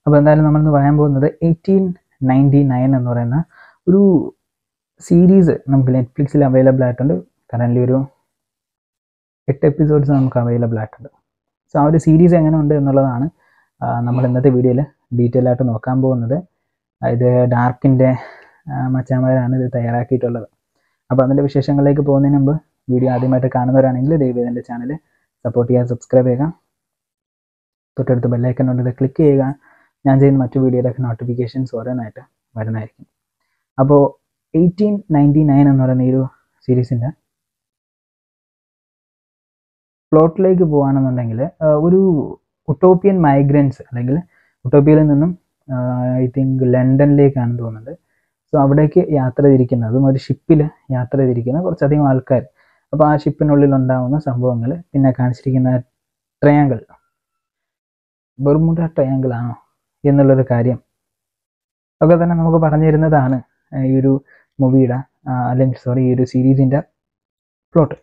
അപ്പോൾ എന്തായാലും നമ്മളിന്ന് പറയാൻ പോകുന്നത് എയ്റ്റീൻ നയൻറ്റി നയൻ എന്ന് പറയുന്ന ഒരു സീരീസ് നമുക്ക് നെറ്റ്ഫ്ലിക്സിൽ അവൈലബിൾ ആയിട്ടുണ്ട് കറൻ്റ് ഒരു എട്ട് എപ്പിസോഡ്സ് നമുക്ക് അവൈലബിൾ ആയിട്ടുണ്ട് സോ ആ ഒരു സീരീസ് എങ്ങനെ ഉണ്ട് എന്നുള്ളതാണ് ആ, നമ്മൾ ഇന്നത്തെ വീഡിയോയിൽ ഡീറ്റെയിൽ ആയിട്ട് നോക്കാൻ പോകുന്നത് ആ, ഇത് ഡാർക്കിൻ്റെ മച്ചാന്മാരാണ് ഇത് തയ്യാറാക്കിയിട്ടുള്ളത് അപ്പോൾ അതിൻ്റെ വിശേഷങ്ങളിലേക്ക് പോകുന്നതിന് മുമ്പ് വീഡിയോ ആദ്യമായിട്ട് കാണുന്നവരാണെങ്കിൽ ദയവ് എൻ്റെ ചാനൽ സപ്പോർട്ട് ചെയ്യാൻ സബ്സ്ക്രൈബ് ചെയ്യുക തൊട്ടടുത്ത് ബെല്ലൈക്കൺ ഉണ്ട് ഇത് ക്ലിക്ക് ചെയ്യുക ഞാൻ ചെയ്യുന്ന മറ്റു വീഡിയോയിലൊക്കെ നോട്ടിഫിക്കേഷൻസ് ഓരോന്നായിട്ട് വരുന്നതായിരിക്കും അപ്പോൾ എയ്റ്റീൻ നയൻറ്റി നയൻ എന്ന് പറയുന്ന ഈ ഒരു സീരീസിൻ്റെ പ്ലോട്ടിലേക്ക് പോകുകയാണെന്നുണ്ടെങ്കിൽ ഒരു ഉട്ടോപ്പിയൻ മൈഗ്രൻസ് അല്ലെങ്കിൽ ഉട്ടോപ്പിയയിൽ നിന്നും ഐ തിങ്ക് ലണ്ടനിലേക്കാണെന്ന് തോന്നുന്നത് സോ അവിടേക്ക് യാത്ര തിരിക്കുന്ന അതും ഒരു ഷിപ്പിൽ യാത്ര തിരിക്കുന്ന കുറച്ചധികം ആൾക്കാർ അപ്പോൾ ആ ഷിപ്പിനുള്ളിൽ ഉണ്ടാകുന്ന സംഭവങ്ങൾ പിന്നെ കാണിച്ചിരിക്കുന്ന ട്രയാങ്കിൾ ബെർമുഡ ട്രയാങ്കിൾ ആണോ എന്നുള്ളൊരു കാര്യം ഒക്കെ തന്നെ നമുക്ക് പറഞ്ഞു തരുന്നതാണ് ആ, ഈ ഒരു മൂവിയുടെ അല്ലെങ്കിൽ സോറി ഈ ഒരു സീരീസിൻ്റെ പ്ലോട്ട്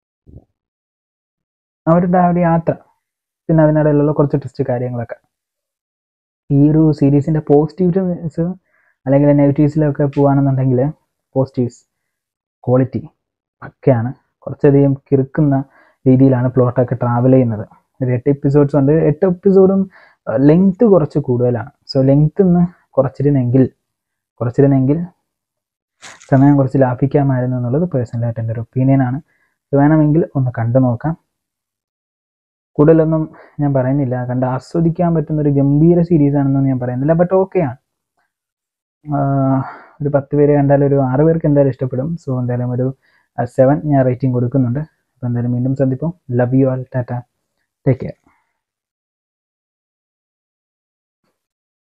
അവരുടെ ആ ഒരു യാത്ര പിന്നെ അതിനിടയിലുള്ള കുറച്ച് ടെസ്റ്റ് കാര്യങ്ങളൊക്കെ ഈ ഒരു സീരീസിൻ്റെ പോസിറ്റീവ്സ് അല്ലെങ്കിൽ നെഗറ്റീവ്സിലൊക്കെ പോകുകയാണെന്നുണ്ടെങ്കിൽ പോസിറ്റീവ്സ് ക്വാളിറ്റി ഒക്കെയാണ് കുറച്ചധികം കിറുക്കുന്ന രീതിയിലാണ് പ്ലോട്ടൊക്കെ ട്രാവൽ ചെയ്യുന്നത് ഒരു എട്ട് എപ്പിസോഡ്സ് ഉണ്ട് എട്ട് എപ്പിസോഡും ലെങ്ത് കുറച്ച് കൂടുതലാണ് സോ ലെങ്ത് ഒന്ന് കുറച്ചിരുന്നെങ്കിൽ കുറച്ചിരുന്നെങ്കിൽ സമയം കുറച്ച് ലാഭിക്കാമായിരുന്നു എന്നുള്ളത് പേഴ്സണലായിട്ട് എൻ്റെ ഒരു ഒപ്പീനിയനാണ് വേണമെങ്കിൽ ഒന്ന് കണ്ടു നോക്കാം കൂടുതലൊന്നും ഞാൻ പറയുന്നില്ല കണ്ട് ആസ്വദിക്കാൻ പറ്റുന്ന ഒരു ഗംഭീര സീരീസ് ആണെന്നൊന്നും ഞാൻ പറയുന്നില്ല ബട്ട് ഓക്കെയാണ് ഒരു പത്ത് പേര് കണ്ടാൽ ഒരു ആറ് പേർക്ക് എന്തായാലും ഇഷ്ടപ്പെടും സോ എന്തായാലും ഒരു സെവൻ ഞാൻ റേറ്റിംഗ് കൊടുക്കുന്നുണ്ട് അപ്പോൾ എന്തായാലും വീണ്ടും സന്ദിപ്പം love you all tata take care